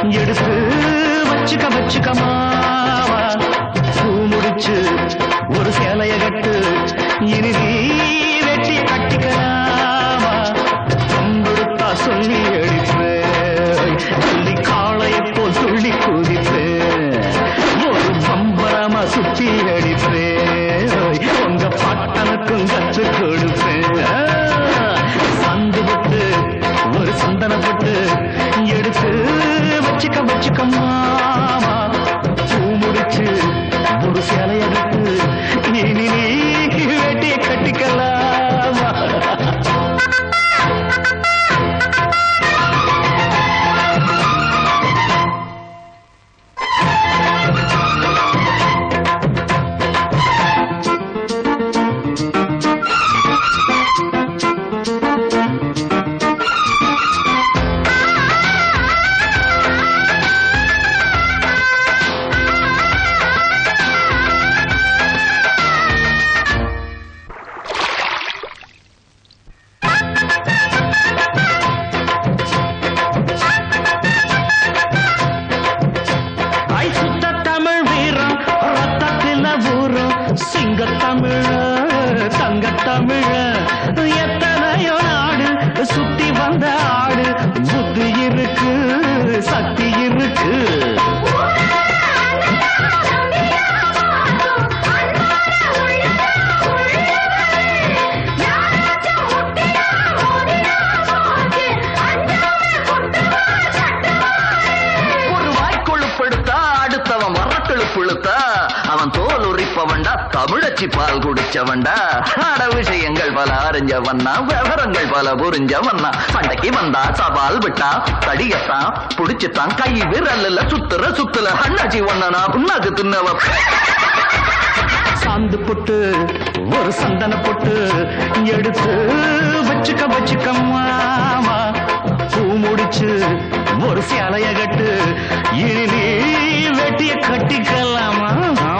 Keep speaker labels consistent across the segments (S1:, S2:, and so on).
S1: எடுத்து வச்சுக்க வச்சுக்க மாவா பூ முடிச்சு ஒரு சேலைய கட்டு இனி நீ வெட்டிய கட்டிக்கலாமா கொம்பெடுத்தா சொல்லி அடிப்பேன் சொல்லி காளையை போல் துள்ளி குதிப்பேன் ஒரு பம்பரமா சுத்தி அடிப்பேன் உங்க பாட்டனுக்கும் கத்து கொடுப்பேன் சந்து விட்டு ஒரு சந்தன பட்டு எடுத்து வச்சுக்க வச்சுக்க மாமா பூ முடிச்சு ஒரு சேலைய விட்டு நீ நீ நீ வேட்டிய கட்டிக்கலாமா ஐ சுத்த தமிழ் வீரம் ரத்தத்தில ஊரும் சிங்க தமிழ தங்க தமிழ எத்தனையோ நாடு சுத்தி வந்த ஆடு புத்தி இருக்கு சக்தி இருக்கு
S2: ஒரு வாய்க்கொழுப்படுத்தா அடுத்தவன் மரக்கொழுப்புழுத்தா அவன் தோல் உரிப்பவன்டா தமிழச்சி பால் குடிச்சவன்டா அட விஷயங்கள் பல அறிஞ்சவன்னா விவரங்கள் பல புரிஞ்சவன்னா சண்டைக்கு வந்தா சவால் விட்டா தடியத்தான் புடிச்சுத்தான் கை விரல்ல சுத்துற சுத்துல அண்ணாச்சி ஒண்ணனா புண்ணாக்கு தின்னவ
S1: சாந்து பொட்டு ஒரு சந்தன பொட்டு எடுத்து வச்சுக்க வச்சுக்க மாமா பூ முடிச்சு ஒரு சேலைய கட்டு இனி நீ வெட்டிய கட்டிக்கலாமா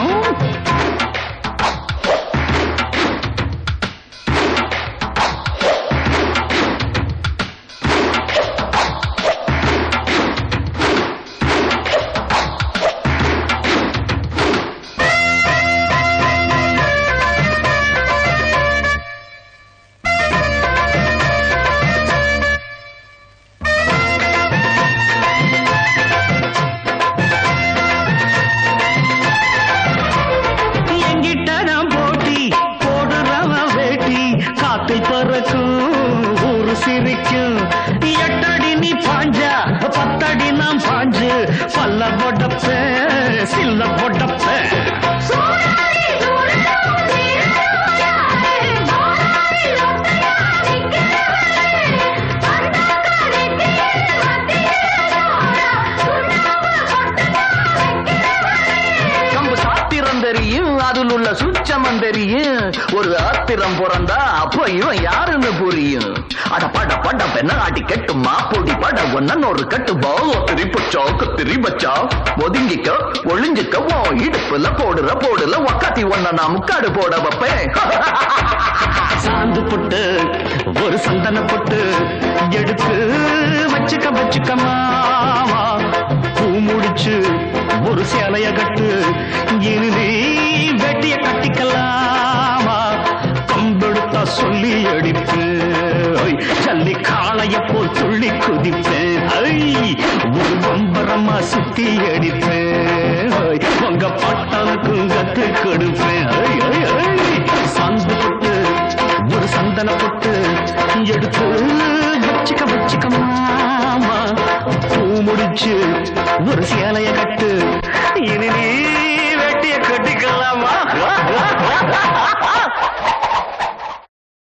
S1: எங்கிட்ட நான் போட்டி போடுறவன் வேட்டி காத்தில் பறக்கும் ஊரு சிரிக்கும் எட்டடி நீ பாஞ்சா பத்தடி நான் பாஞ்சு பல்ல பொடப்ப சில்ல பொடப்ப
S2: கம்பு சாத்திரம் தெரியும் அதில் உள்ள சூட்சமம் தெரியும் ஒரு ஆத்திரம் பிறந்தா அப்ப இவன் யாருன்னு புரியும் அட பட பட பெண்ண ஆட்டி கெட்டுமா பொடி பட ஒன்னு ஒரு கட்டு பாவோ திரிப்புச்சோ திரி பச்சா ஒதுங்கிக்க ஒளிஞ்சிக்க ஓ இடுப்புல போடுற போடுல ஒக்காத்தி ஒன்ன நான் முக்காடு போட வைப்பேன்
S1: சாந்து பொட்டு ஒரு சந்தன பொட்டு எடுத்து வச்சுக்க வச்சுக்க மாமா பூ முடிச்சு ஒரு சேலைய கட்டு இனி நீ வெட்டிய கட்டிக்கலாமா கம்பெடுத்தா சொல்லி அடிப்பு ஐ, ஜல்லி காளைய போல் துள்ளி குதிப்பேன் ஐ, ஒரு பம்பரமா சுத்தி அடிப்பேன் ஐ, உங்க பாட்டாளுக்கும் கத்து கொடுப்பேன் ஐ, ஐ, ஐ. சாந்து பொட்டு ஒரு சந்தன பொட்டு எடுத்து வச்சுக்க வச்சுக்க மாமா பூ முடிச்சு ஒரு சேலைய கட்டு இனி நீ வெட்டிய கட்டிக்கலாமா